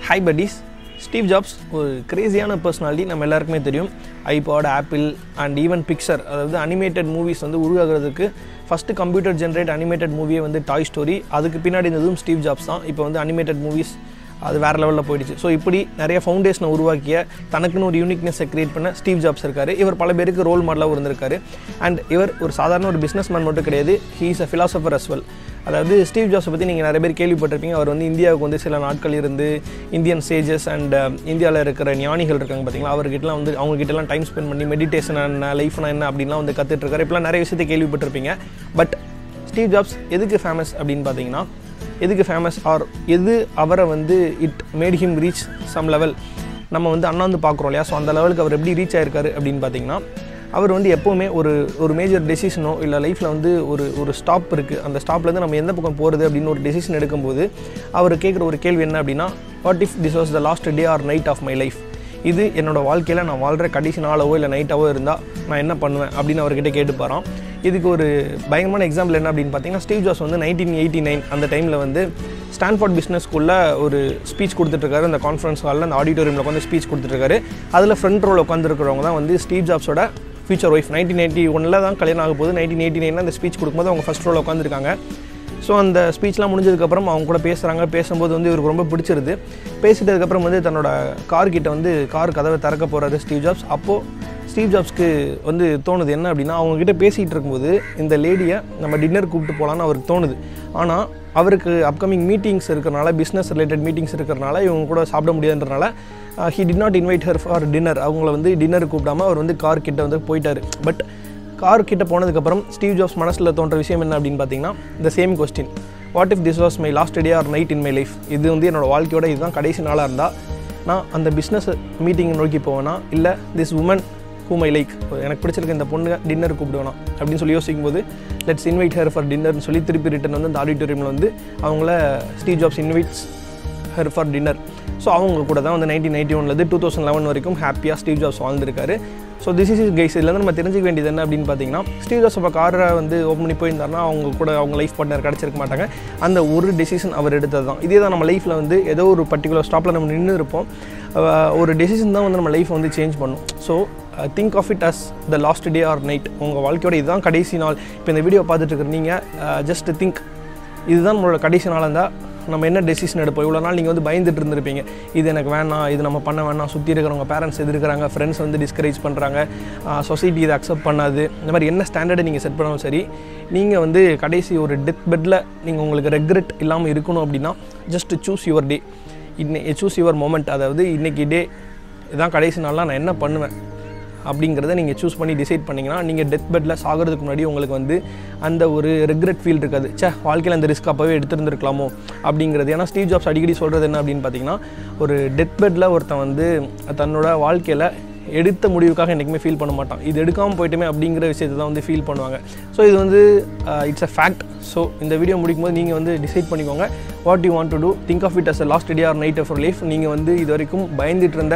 hi buddies Steve jobs ஒரு கிரேசியான personality நம்ம எல்லாருக்குமே தெரியும் iPod Apple and even Pixar அதாவது அனிமேட்டட் மூவிஸ் வந்து உருவாகிறதுக்கு ஃபஸ்ட்டு கம்ப்யூட்டர் ஜென்ரேட் அனிமேட்டட் மூவியே வந்து டாய் ஸ்டோரி அதுக்கு பின்னாடி இருந்ததும் ஸ்டீவ் ஜாப்ஸ் தான் இப்போ வந்து அனிமேட்டட் மூவிஸ் அது வேறு லெவலில் போயிடுச்சு ஸோ இப்படி நிறைய ஃபவுண்டேஷனை உருவாக்கிய தனக்குன்னு ஒரு யூனிக்னஸை கிரியேட் பண்ண ஸ்டீவ் ஜாப்ஸ் இருக்கார் இவர் பல பேருக்கு ரோல் மாடலாக இருந்திருக்காரு அண்ட் இவர் ஒரு சாதாரண ஒரு பிஸ்னஸ் மேன் மட்டும் கிடையாது he is a philosopher as well அதாவது ஸ்டீவ் ஜாப்ஸை பற்றி நீங்கள் நிறைய பேர் கேள்விப்பட்டிருப்பீங்க அவர் வந்து இந்தியாவுக்கு வந்து சில நாட்கள் இருந்து இந்தியன் சேஜஸ் அண்ட் இந்தியாவில் இருக்கிற ஞானிகள் இருக்காங்க பார்த்தீங்களா அவர்கிட்டலாம் வந்து அவங்ககிட்டலாம் டைம் ஸ்பெண்ட் பண்ணி மெடிடேஷன் என்ன லைஃப்னா என்ன அப்படின்லாம் வந்து கற்றுட்டு இருக்காரு இப்போலாம் நிறைய விஷயத்தை கேள்விப்பட்டிருப்பீங்க பட் ஸ்டீவ் ஜாப்ஸ் எதுக்கு ஃபேமஸ் அப்படின்னு பார்த்தீங்கன்னா எதுக்கு ஃபேமஸ் ஆர் எது அவரை வந்து it made him reach some level நம்ம வந்து அண்ணாந்து பார்க்குறோம் இல்லையா ஸோ அந்த லெவலுக்கு அவர் எப்படி ரீச் ஆயிருக்காரு அப்படின்னு பார்த்தீங்கன்னா அவர் வந்து எப்போவுமே ஒரு ஒரு மேஜர் டெசிஷனோ இல்லை லைஃப்பில் வந்து ஒரு ஒரு ஸ்டாப் இருக்குது அந்த ஸ்டாப்லேருந்து நம்ம எந்த பக்கம் போகிறது அப்படின்னு ஒரு டெசிஷன் எடுக்கும்போது அவர் கேட்குற ஒரு கேள்வி என்ன அப்படின்னா what if this was the last day or night of my life இது என்னோட வாழ்க்கையில் நான் வாழ்கிற கடைசி நாளாவோ இல்லை நைட்டாவோ இருந்தால் நான் என்ன பண்ணுவேன் அப்படின்னு அவர்கிட்ட கேட்டுப்பாராம் இதுக்கு ஒரு பயங்கரமான எக்ஸாம்பிள் என்ன அப்படின்னு பார்த்தீங்கன்னா ஸ்டீவ் ஜாஸ் வந்து நைன்டீன் எயிட்டி நைன் அந்த டைமில் வந்து ஸ்டான்ஃபோர்ட் பிஸ்னஸ் ஸ்கூலில் ஒரு ஸ்பீச் கொடுத்துட்ருக்காரு அந்த கான்ஃபரன்ஸ் ஹாலில் அந்த ஆடிட்டோரியமில் உட்காந்து ஸ்பீச் கொடுத்துட்ருக்காரு அதில் ஃப்ரண்ட் ரோல் உட்காந்துருக்கிறவங்க தான் வந்து ஸ்டீவ் ஜாப்ஸோட ஃபியூச்சர் ஒய்ஃப் நைன்டீன் எயிட்டி ஒனில் தான் கல்யாணம் ஆக போகுது நைன்டீன் எயிட்டி நைனில் அந்த ஸ்பீச் கொடுக்கும்போது அவங்க ஃபஸ்ட் ரோல் உட்காந்துருக்காங்க ஸோ அந்த ஸ்பீச்லாம் முடிஞ்சதுக்கப்புறம் அவங்க கூட பேசுகிறாங்க பேசும்போது வந்து இவருக்கு ரொம்ப பிடிச்சிருது பேசிட்டதுக்கப்புறம் வந்து தன்னோட கார் கிட்ட வந்து கார் கதவை திறக்க போகிறாரு ஸ்டீவ் ஜாப்ஸ் அப்போது ஸ்டீவ் ஜாப்ஸ்க்கு வந்து தோணுது என்ன அப்படின்னா அவங்கக்கிட்ட பேசிகிட்டு இருக்கும்போது இந்த லேடியை நம்ம டின்னர் கூப்பிட்டு போகலான்னு அவருக்கு தோணுது ஆனால் அவருக்கு அப்கமிங் மீட்டிங்ஸ் இருக்கிறனால பிஸ்னஸ் ரிலேட்டட் மீட்டிங்ஸ் இருக்கிறனால இவங்க கூட சாப்பிட முடியாதுன்றனால he did not invite her for dinner அவங்கள வந்து டின்னர் கூப்பிடாம அவர் வந்து கார் கிட்ட வந்து போயிட்டார் பட் கார் கிட்ட போனதுக்கப்புறம் ஸ்டீவ் ஜாப்ஸ் மனசில் தோன்ற விஷயம் என்ன அப்படின்னு பார்த்தீங்கன்னா இந்த same question what if this was my last day or night in my life இது வந்து என்னோட வாழ்க்கையோட இதுதான் கடைசி நாளாக இருந்தால் நான் அந்த பிஸ்னஸ் மீட்டிங் நோக்கி போவேனா இல்லை this woman who my like எனக்கு பிடிச்சிருக்க இந்த பொண்ணு டின்னர் கூப்பிடுவேனா அப்படின்னு சொல்லி யோசிக்கும் போது லெட்ஸ் இன்வைட் ஹர் ஃபார் டின்னர்னு சொல்லி திருப்பி ரிட்டன் வந்து அந்த ஆடிட்டோரியமில் வந்து அவங்கள Steve Jobs invites her for dinner so அவங்க கூட தான் வந்து நைன்டீன் நைன்டி ஒன்லேருந்து டூ தௌசண்ட் லெவன் வரைக்கும் ஹாப்பியாக ஸ்டீவ் ஜாப்ஸ் வாழ்ந்திருக்காரு so this is is guys இதுலேருந்து நம்ம தெரிஞ்சுக்க வேண்டியது என்ன அப்படின்னு பார்த்தீங்கன்னா ஸ்டீவ் ஜாப்ஸ் அப்போ காரை வந்து ஓப்பன் பண்ணி போயிருந்தாருன்னா அவங்க கூட அவங்க லைஃப் பார்ட்னர் கிடச்சிருக்க மாட்டாங்க அந்த ஒரு டெசிஷன் அவர் எடுத்தது தான் இதே தான் நம்ம லைஃப்பில் வந்து ஏதோ ஒரு பர்டிகுலர் ஸ்டாப்பில் நம்ம நின்று இருப்போம் அஹ் ஒரு டெசிஷன் தான் வந்து நம்ம லைஃப் வந்து சேஞ்ச் பண்ணும் so think of it as the last day or night உங்கள் வாழ்க்கையோட இதுதான் கடைசி நாள் இப்போ இந்த வீடியோ பார்த்துட்டு இருக்கிற நீங்கள் ஜஸ்ட் திங்க் இதுதான் நம்மளோட கடைசி நாளாக இருந்தால் நம்ம என்ன டெசிஷன் எடுப்போம் இவ்வளோ நாள் நீங்கள் வந்து பயந்துட்டு இருந்திருப்பீங்க இது எனக்கு வேணாம் இது நம்ம பண்ண வேணாம் சுற்றி இருக்கிறவங்க பேரண்ட்ஸ் எதிர்க்கிறாங்க ஃப்ரெண்ட்ஸ் வந்து டிஸ்கரேஜ் பண்ணுறாங்க சொசைட்டி இதை அக்செப்ட் பண்ணாது இந்த மாதிரி என்ன ஸ்டாண்டர்டை நீங்கள் செட் பண்ணாலும் சரி நீங்கள் வந்து கடைசி ஒரு டெத் பெட்டில் நீங்கள் உங்களுக்கு ரெக்ரெட் இல்லாமல் இருக்கணும் அப்படின்னா ஜஸ்ட் சூஸ் யுவர் டே இன்னை சூஸ் யுவர் மொமெண்ட் அதாவது இன்றைக்கி டே இதான் கடைசி நாள்லாம் நான் என்ன பண்ணுவேன் அப்படிங்கிறத நீங்கள் சூஸ் பண்ணி டிசைட் பண்ணிங்கன்னா நீங்கள் டெத் பெட்டில் சாகிறதுக்கு முன்னாடி உங்களுக்கு வந்து அந்த ஒரு ரெக்ரெட் ஃபீல் இருக்காது சே வாழ்க்கையில் அந்த ரிஸ்க் அப்போவே எடுத்துருந்துருக்கலாமோ அப்படிங்கிறது ஏன்னா ஸ்டீவ் ஜாப்ஸ் அடிக்கடி சொல்கிறது என்ன அப்படின்னு பார்த்தீங்கன்னா ஒரு டெத் பெட்டில் ஒருத்தன் வந்து தன்னோட வாழ்க்கையில் எடுத்த முடிவுக்காக என்றைக்குமே ஃபீல் பண்ண மாட்டான் இது எடுக்காமல் போயிட்டுமே அப்படிங்கிற விஷயத்தை தான் வந்து ஃபீல் பண்ணுவாங்க ஸோ இது வந்து இட்ஸ் அ ஃபேக்ட் ஸோ இந்த வீடியோ முடிக்கும் போது நீங்கள் வந்து டிசைட் பண்ணிக்கோங்க what you want to do think of it as a last day or night of life நீங்கள் வந்து இது வரைக்கும் பயந்துட்டு இருந்த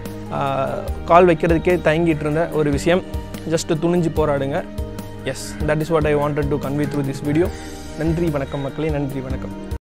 கால் வைக்கிறதுக்கே தயங்கிட்டு இருந்த ஒரு விஷயம் ஜஸ்ட்டு துணிஞ்சு போராடுங்க yes that is what I wanted to convey through this video நன்றி வணக்கம் மக்களே நன்றி வணக்கம்